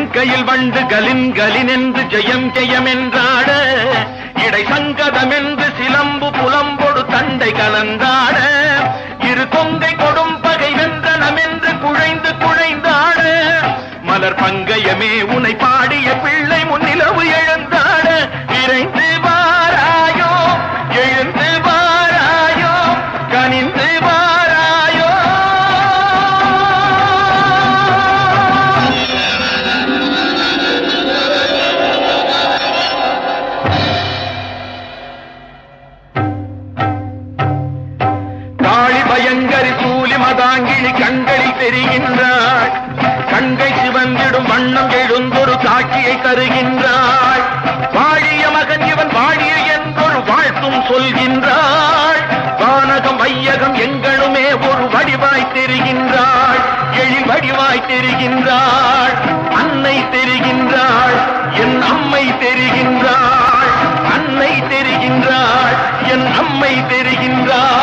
கையில் வண்டு கலின் கலின் என்று ஜெயம் ஜெயம் என்றாட இடை சங்கதம் என்று சிலம்பு புலம்பொடு தண்டை கலந்தாட இரு கொங்கை கொடும் பகை வென்றனம் என்று குழைந்து குழைந்தாட மலர் பங்கயமே உனை பாடிய பிள்ளை முன்னிலவு எழுந்தாட விரைந்து வாராயோ எழுந்து வாராயோ கனிந்து வாராயோ காளி பயங்கரி சூலி மதாங்கிழி கண்களில் தெரிகின்றாள் கண்கை சிவந்திடும் வண்ணம் எழுந்தொரு காட்சியை தருகின்றாள் வாழிய மகன் இவன் வாழிய என்றொரு வாழ்த்தும் சொல்கின்றாள் வானகம் வையகம் எங்களுமே ஒரு வடிவாய் தெரிகின்றாள் எழில் வடிவாய் தெரிகின்றாள் அன்னை தெரிகின்றாள் என் அம்மை தெரிகின்றாள் அன்னை தெரிகின்றாள் என் அம்மை தெரிகின்றாள்